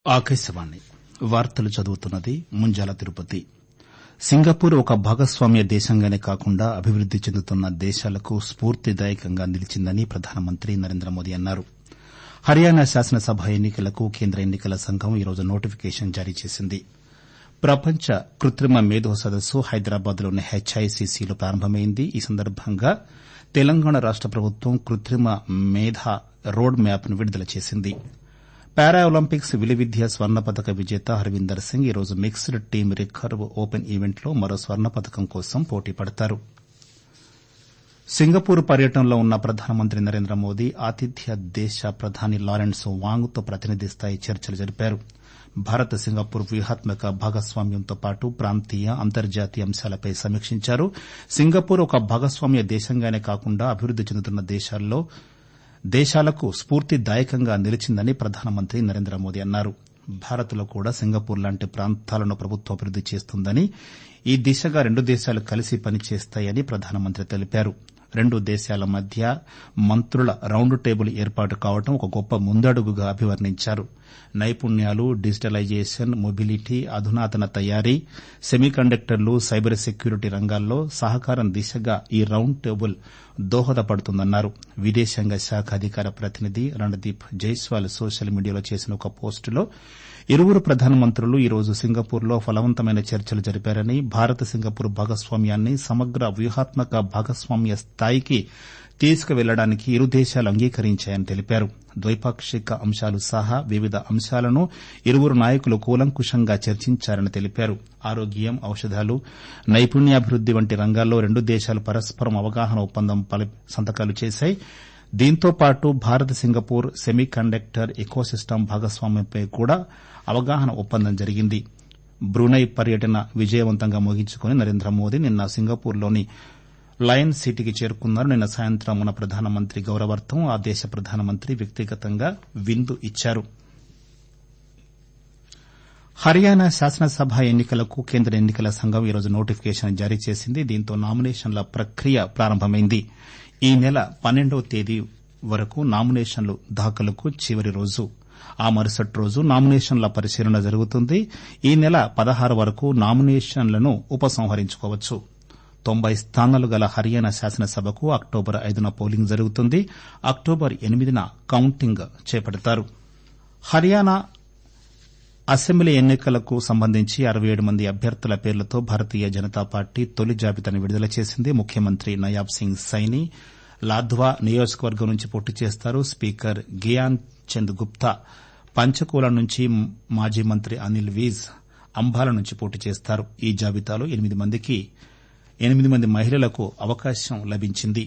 ఆకాశవాణి వార్తలు చదువుతున్నది ముంజాల తిరుపతి సింగపూర్ ఒక భాగస్వామ్య దేశంగానే కాకుండా అభివృద్ది చెందుతున్న దేశాలకు స్పూర్తిదాయకంగా నిలిచిందని ప్రధానమంత్రి నరేంద్రమోదీ అన్నారు హర్యానా శాసనసభ ఎన్ని కలకు కేంద్ర ఎన్ని కల సంఘం ఈరోజు నోటిఫికేషన్ జారీ చేసింది ప్రపంచ కృత్రిమ మేధో సదస్సు హైదరాబాద్లోని హెచ్ఐసిసిలో ప్రారంభమైంది ఈ సందర్భంగా తెలంగాణ రాష్ట ప్రభుత్వం కృత్రిమ మేధ రోడ్ మ్యాప్ ను విడుదల చేసింది పారా ఒలింపిక్స్ విలువిద్య స్వర్ణ పతక విజేత హర్వీందర్ సింగ్ ఈరోజు మిక్స్డ్ టీమ్ రికర్వ్ ఓపెన్ ఈవెంట్లో మరో స్వర్ణ పతకం కోసం పోటీ పడతారు సింగపూర్ పర్యటనలో ఉన్న ప్రధానమంత్రి నరేంద్రమోదీ ఆతిథ్య దేశ ప్రధాని లారెన్స్ వాంగ్ తో ప్రతినిధి స్థాయి చర్చలు జరిపారు భారత్ సింగపూర్ వ్యూహాత్మక భాగస్వామ్యంతో పాటు ప్రాంతీయ అంతర్జాతీయ అంశాలపై సమీక్షించారు సింగపూర్ ఒక భాగస్వామ్య దేశంగానే కాకుండా అభివృద్ది చెందుతున్న దేశాలకు స్పూర్తిదాయకంగా నిలిచిందని ప్రధానమంత్రి నరేంద్రమోదీ అన్నారు భారత్ లో కూడా సింగపూర్ లాంటి ప్రాంతాలను ప్రభుత్వం అభివృద్ది చేస్తుందని ఈ దిశగా రెండు దేశాలు కలిసి పనిచేస్తాయని ప్రధానమంత్రి తెలిపారు రెండు దేశాల మధ్య మంత్రుల రౌండ్ టేబుల్ ఏర్పాటు కావడం ఒక గొప్ప ముందడుగుగా అభివర్ణించారు నైపుణ్యాలు డిజిటలైజేషన్ మొబిలిటీ అధునాతన తయారీ సెమీకండక్టర్లు సైబర్ సెక్యూరిటీ రంగాల్లో సహకారం దిశగా ఈ రౌండ్ టేబుల్ దోహదపడుతుందన్నారు విదేశాంగ శాఖ అధికార ప్రతినిధి రణదీప్ జైస్వాల్ సోషల్ మీడియాలో చేసిన ఒక పోస్టులో ఇరువురు ప్రధానమంత్రులు ఈరోజు సింగపూర్లో ఫలవంతమైన చర్చలు జరిపారని భారత్ సింగపూర్ భాగస్వామ్యాన్ని సమగ్ర వ్యూహాత్మక భాగస్వామ్య స్థాయికి తీసుకువెళ్లడానికి ఇరు దేశాలు అంగీకరించాయని తెలిపారు ద్వైపాక్షిక అంశాలు సహా వివిధ అంశాలను ఇరువురు నాయకులు కూలంకుషంగా చర్చించారని తెలిపారు ఆరోగ్యం ఔషధాలు నైపుణ్యాభివృద్ది వంటి రంగాల్లో రెండు దేశాలు పరస్పరం అవగాహన ఒప్పందం సంతకాలు చేశాయి దీంతో పాటు Bharat Singapore semiconductor ecosystem భాగస్వామ్యంపై కూడా అవగాహన ఒప్పందం జరిగింది బ్రూనై పర్యటన విజయవంతంగా ముగించుకుని నరేంద్రమోదీ నిన్న సింగపూర్లోని లయన్ సిటీకి చేరుకున్నారు నిన్న సాయంత్రం మన ప్రధానమంత్రి గౌరవార్థం ఆ దేశ ప్రధానమంత్రి వ్యక్తిగతంగా విందు ఇచ్చారు హర్యానా శాసనసభ ఎన్ని కలకు కేంద్ర ఎన్ని కల సంఘం ఈరోజు నోటిఫికేషన్ జారీ చేసింది దీంతో నామినేషన్ల ప్రక్రియ ప్రారంభమైంది ఈ నెల పన్నెండవ తేదీ వరకు నామినేషన్లు దాఖలుకు చివరి రోజు ఆ మరుసటి రోజు నామినేషన్ల పరిశీలన జరుగుతుంది ఈ నెల పదహారు వరకు నామినేషన్లను ఉపసంహరించుకోవచ్చు తొంభై స్థానాలు గల హర్యానా శాసనసభకు అక్టోబర్ ఐదున పోలింగ్ జరుగుతుంది అక్టోబర్ ఎనిమిదిన కౌంటింగ్ చేపడతారు హర్యానా అసెంబ్లీ ఎన్ని కలకు సంబంధించి అరవై ఏడు మంది అభ్యర్థుల పేర్లతో భారతీయ జనతా పార్టీ తొలి జాబితాను విడుదల చేసింది ముఖ్యమంత్రి నయాబ్ సింగ్ సైని లాధ్వా నియోజకవర్గం నుంచి పోటీ చేస్తారు స్పీకర్ గియాన్ చంద్ గుప్తా పంచకూల నుంచి మాజీ మంత్రి అనిల్ వీజ్ అంబాల నుంచి పోటీ చేస్తారు ఈ జాబితాలో ఎనిమిది మందికి ఎనిమిది మంది మహిళలకు అవకాశం లభించింది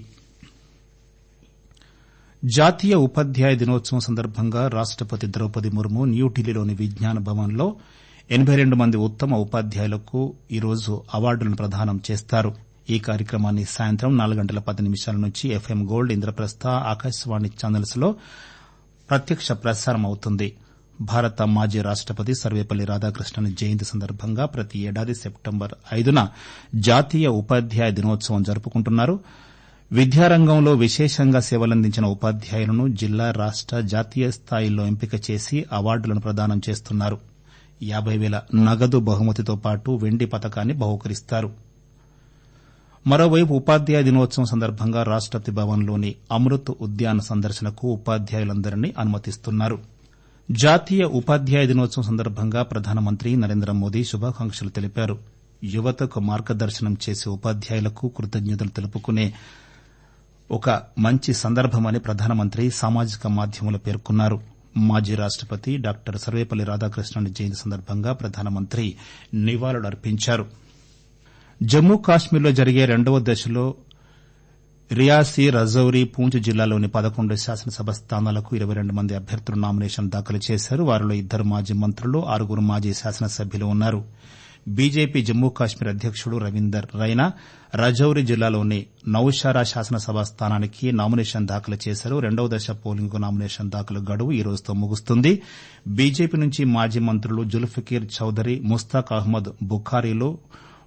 జాతీయ ఉపాధ్యాయ దినోత్సవం సందర్భంగా రాష్టపతి ద్రౌపది ముర్ము న్యూఢిల్లీలోని విజ్ఞాన్ భవన్లో ఎనబై రెండు మంది ఉత్తమ ఉపాధ్యాయులకు ఈరోజు అవార్డులను ప్రదానం చేస్తారు ఈ కార్యక్రమాన్ని సాయంత్రం నాలుగు గంటల పది నిమిషాల నుంచి FM Gold Indraprastha Akashvani channels లో ప్రత్యక్ష ప్రసారం అవుతుంది భారత మాజీ రాష్టపతి సర్వేపల్లి రాధాకృష్ణన్ జయంతి సందర్భంగా ప్రతి ఏడాది సెప్టెంబర్ ఐదున జాతీయ ఉపాధ్యాయ దినోత్సవం జరుపుకుంటున్నారు విద్యారంగంలో విశేషంగా సేవలందించిన ఉపాధ్యాయులను జిల్లా రాష్ట జాతీయ స్థాయిల్లో ఎంపిక చేసి అవార్డులను ప్రదానం చేస్తున్నారు యాబై పేల నగదు బహుమతితో పాటు వెండి పతకాన్ని బహూకరిస్తారు మరోవైపు ఉపాధ్యాయ దినోత్సవం సందర్భంగా రాష్టపతి భవన్లోని అమృత్ ఉద్యాన్ సందర్శనకు ఉపాధ్యాయులందరినీ అనుమతిస్తున్నారు జాతీయ ఉపాధ్యాయ దినోత్సవం సందర్భంగా ప్రధానమంత్రి నరేంద్ర మోదీ శుభాకాంక్షలు తెలిపారు యువతకు మార్గదర్శనం చేసే ఉపాధ్యాయులకు కృతజ్ఞతలు తెలుపుకునే ఒక మంచి సందర్భమని ప్రధానమంత్రి సామాజిక మాధ్యమంలో పేర్కొన్నారు మాజీ రాష్టపతి డాక్టర్ సర్వేపల్లి రాధాకృష్ణన్ జయంతి సందర్భంగా ప్రధానమంత్రి నివాళులర్పించారు జమ్మూ కాశ్మీర్లో జరిగే రెండవ దశలో రియాసీ రజౌరి పూంచ్ జిల్లాలోని పదకొండు శాసనసభ స్థానాలకు ఇరవై రెండు మంది అభ్యర్థులు నామినేషన్ దాఖలు చేశారు వారిలో ఇద్దరు మాజీ మంత్రులు ఆరుగురు మాజీ శాసనసభ్యులు ఉన్నారు బీజేపీ జమ్మూ కాశ్మీర్ అధ్యకుడు రవీందర్ రైనా రజౌరి జిల్లాలోని నౌషారా శాసనసభ స్థానానికి నామినేషన్ దాఖలు చేశారు రెండవ దశ పోలింగ్కు నామినేషన్ దాఖలు గడువు ఈ రోజుతో ముగుస్తుంది బీజేపీ నుంచి మాజీ మంత్రులు జుల్ఫికీర్ చౌదరి ముస్తాక్ అహ్మద్ బుఖారీలు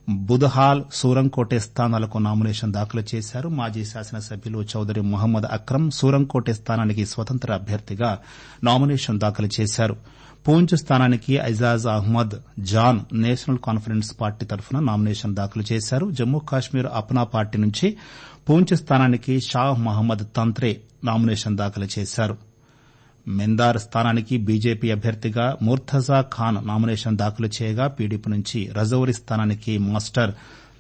బుదహాల్ సూరంకోటే స్థానాలకు నామినేషన్ దాఖలు చేశారు మాజీ శాసనసభ్యులు చౌదరి మొహమ్మద్ అక్రమ్ సూరంకోటే స్థానానికి స్వతంత్ర అభ్యర్థిగా నామినేషన్ దాఖలు చేశారు పూంచ్ స్థానానికి Aijaz Ahmed Jan National Conference party తరఫున నామినేషన్ దాఖలు చేశారు జమ్మూ కాశ్మీర్ అప్నా పార్టీ నుంచి పూంచ్ స్థానానికి షా మహమ్మద్ తంత్రే నామినేషన్ దాఖలు చేశారు మెందార్ స్థానానికి బీజేపీ అభ్యర్థిగా ముర్తజా ఖాన్ నామినేషన్ దాఖలు చేయగా పీడీపీ నుంచి రజౌరి స్థానానికి మాస్టర్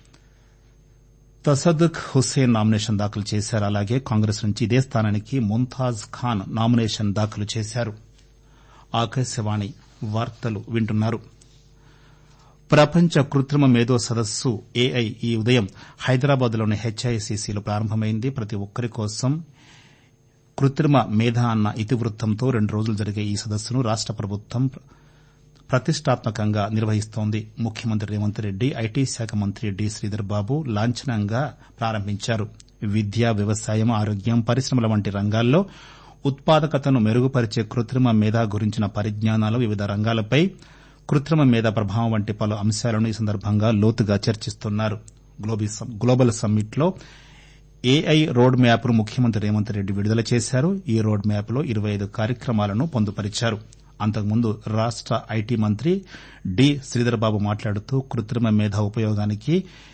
తసదుక్ హుస్సేన్ నామినేషన్ దాఖలు చేశారు అలాగే కాంగ్రెస్ నుంచి ఇదే స్థానానికి ముంతాజ్ ఖాన్ నామినేషన్ దాఖలు చేశారు ఆకాశవాణి వార్తలు వింటున్నారు ప్రపంచ కృత్రిమ మేధో సదస్సు ఏఐ ఈ ఉదయం హైదరాబాద్లోని హెచ్ఐసిసిలో ప్రారంభమైంది ప్రతి ఒక్కరి కోసం కృత్రిమ మేధ అన్న ఇతివృత్తంతో రెండు రోజులు జరిగే ఈ సదస్సును రాష్ట ప్రభుత్వం ప్రతిష్టాత్మకంగా నిర్వహిస్తోంది ముఖ్యమంత్రి రేవంత్ రెడ్డి ఐటీ శాఖ మంత్రి డి శ్రీధర్ బాబు లాంఛనంగా ప్రారంభించారు విద్య వ్యవసాయం ఆరోగ్యం పరిశ్రమల వంటి రంగాల్లో ఉత్పాదకతను మెరుగుపరిచే కృత్రిమ మేధ గురించిన పరిజ్ఞానాలు వివిధ రంగాలపై కృత్రిమ మేధ ప్రభావం వంటి పలు అంశాలను ఈ సందర్భంగా లోతుగా చర్చిస్తున్నారు గ్లోబల్ సమ్మిట్లో ఏఐ రోడ్ మ్యాప్ను ముఖ్యమంత్రి రేవంత్ రెడ్డి విడుదల చేశారు ఈ రోడ్ మ్యాప్లో ఇరవై ఐదు కార్యక్రమాలను పొందుపరిచారు అంతకుముందు రాష్ట ఐటీ మంత్రి డి శ్రీధర్బాబు మాట్లాడుతూ కృత్రిమ మేధ ఉపయోగానికి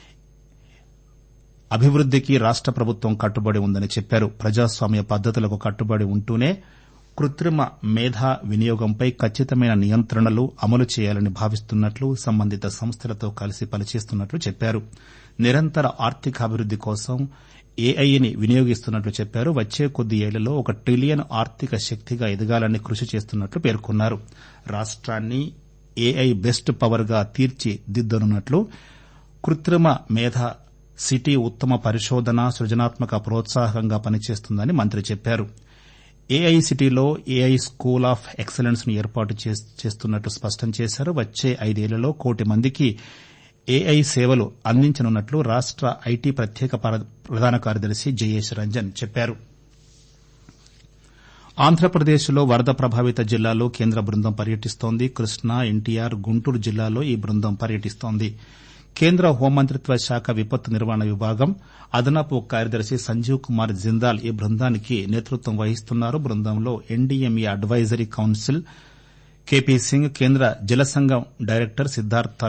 అభివృద్దికి రాష్ట ప్రభుత్వం కట్టుబడి ఉందని చెప్పారు ప్రజాస్వామ్య పద్దతులకు కట్టుబడి ఉంటూనే కృత్రిమ మేధ వినియోగంపై ఖచ్చితమైన నియంత్రణలు అమలు చేయాలని భావిస్తున్నట్లు సంబంధిత సంస్థలతో కలిసి పనిచేస్తున్నట్లు చెప్పారు నిరంతర ఆర్థికాభివృద్ది కోసం ఏఐని వినియోగిస్తున్నట్లు చెప్పారు వచ్చే కొద్ది ఏళ్లలో ఒక ట్రిలియన్ ఆర్థిక శక్తిగా ఎదగాలని కృషి చేస్తున్నట్లు పేర్కొన్నారు రాష్ట్రాన్ని ఏఐ బెస్ట్ పవర్ గా తీర్చిదిద్దనున్నట్లు కృత్రిమ మేధ సిటీ ఉత్తమ పరిశోధన సృజనాత్మక ప్రోత్సాహకంగా పనిచేస్తుందని మంత్రి చెప్పారు ఏఐ సిటీలో ఏఐ స్కూల్ ఆఫ్ ఎక్సలెన్స్ ను ఏర్పాటు చేస్తున్నట్లు స్పష్టం చేశారు వచ్చే ఐదేళ్లలో కోటి మందికి ఏఐ సేవలు అందించనున్నట్లు రాష్ట ఐటీ ప్రత్యేక ప్రధాన కార్యదర్శి జయేష్ రంజన్ చెప్పారు ఆంధ్రప్రదేశ్లో వరద ప్రభావిత జిల్లాల్లో కేంద్ర బృందం పర్యటిస్తోంది కృష్ణా ఎన్టీఆర్ గుంటూరు జిల్లాల్లో ఈ బృందం పర్యటిస్తోంది కేంద్ర హోంమంత్రిత్వ శాఖ విపత్తు నిర్వహణ విభాగం అదనపు కార్యదర్శి సంజీవ్ కుమార్ జిందాల్ ఈ బృందానికి నేతృత్వం వహిస్తున్నారు బృందంలో NDMA advisory council KP Singh కేంద్ర జల సంఘం డైరెక్టర్ సిద్దార్థ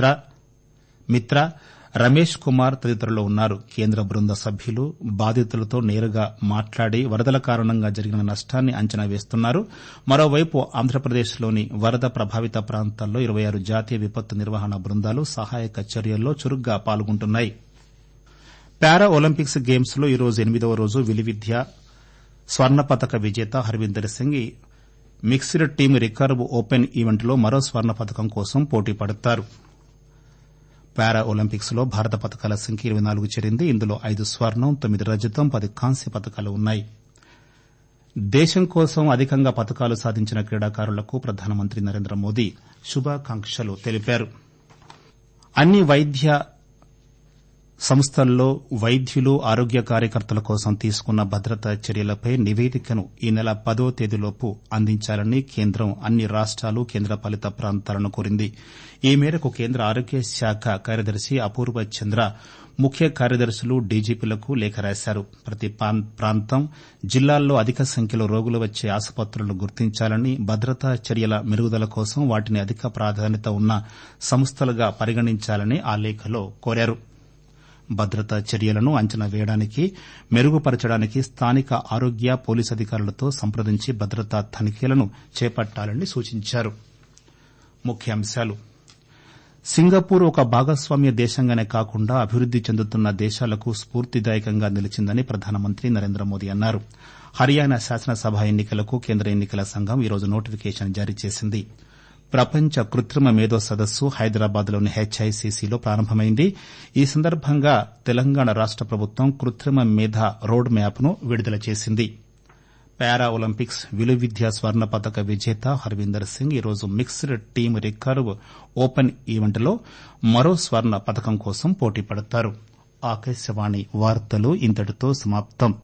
మిత్రా రమేష్ కుమార్ తదితరులు ఉన్నారు కేంద్ర బృంద సభ్యులు బాధితులతో నేరుగా మాట్లాడి వరదల కారణంగా జరిగిన నష్టాన్ని అంచనా వేస్తున్నారు మరోవైపు ఆంధ్రప్రదేశ్లోని వరద ప్రభావిత ప్రాంతాల్లో ఇరవై ఆరు జాతీయ విపత్తు నిర్వహణ బృందాలు సహాయక చర్యల్లో చురుగ్గా పాల్గొంటున్నాయి పారా ఒలింపిక్స్ గేమ్స్ లో ఈరోజు ఎనిమిదవ రోజు విలువిద్య స్వర్ణ పతక విజేత Harvinder Singh mixed team recurve open ఈవెంట్లో మరో స్వర్ణ పతకం కోసం పోటీ పడతారు పారా ఒలింపిక్స్ లో భారత పతకాల సంఖ్య ఇరవై నాలుగు చేరింది ఇందులో ఐదు స్వర్ణం తొమ్మిది రజతం పది కాంస్య పతకాలు ఉన్నాయి దేశం కోసం అధికంగా పతకాలు సాధించిన క్రీడాకారులకు ప్రధానమంత్రి నరేంద్ర మోదీ శుభాకాంక్షలు తెలిపారు అన్ని వైద్య సంస్థల్లో వైద్యులు ఆరోగ్య కార్యకర్తల కోసం తీసుకున్న భద్రతా చర్యలపై నివేదికను ఈ నెల పదో తేదీలోపు అందించాలని కేంద్రం అన్ని రాష్టాలు కేంద్రపాలిత ప్రాంతాలను కోరింది ఈ మేరకు కేంద్ర ఆరోగ్య శాఖ కార్యదర్శి అపూర్వ చంద్ర ముఖ్య కార్యదర్శులు డీజీపీలకు లేఖ రాశారు ప్రతి ప్రాంతం జిల్లాల్లో అధిక సంఖ్యలో రోగులు వచ్చే ఆసుపత్రులను గుర్తించాలని భద్రతా చర్యల మెరుగుదల కోసం వాటిని అధిక ప్రాధాన్యత ఉన్న సంస్థలుగా పరిగణించాలని ఆ లేఖలో కోరారు భద్రతా చర్యలను అంచనా వేయడానికి మెరుగుపరచడానికి స్థానిక ఆరోగ్య పోలీసు అధికారులతో సంప్రదించి భద్రతా తనిఖీలను చేపట్టాలని సూచించారు ముఖ్యాంశాలు సింగపూర్ ఒక భాగస్వామ్య దేశంగానే కాకుండా అభివృద్ది చెందుతున్న దేశాలకు స్పూర్తిదాయకంగా నిలిచిందని ప్రధానమంత్రి నరేంద్ర మోదీ అన్నారు హర్యానా శాసనసభ ఎన్నికలకు కేంద్ర ఎన్నికల సంఘం ఈరోజు నోటిఫికేషన్ జారీ చేసింది ప్రపంచ కృత్రిమ మేధో సదస్సు హైదరాబాద్లోని హెచ్ఐసిసిలో ప్రారంభమైంది ఈ సందర్భంగా తెలంగాణ రాష్ట ప్రభుత్వం కృత్రిమ మేధ రోడ్ మ్యాప్ను విడుదల చేసింది పారా ఒలింపిక్స్ విలువిద్య స్వర్ణ పతక విజేత హర్వీందర్ సింగ్ ఈరోజు మిక్స్డ్ టీమ్ రికర్వ్ ఓపెన్ ఈవెంట్లో మరో స్వర్ణ పతకం కోసం పోటీ పడతారు ఆకాశవాణి వార్తలు ఇంతటితో సమాప్తం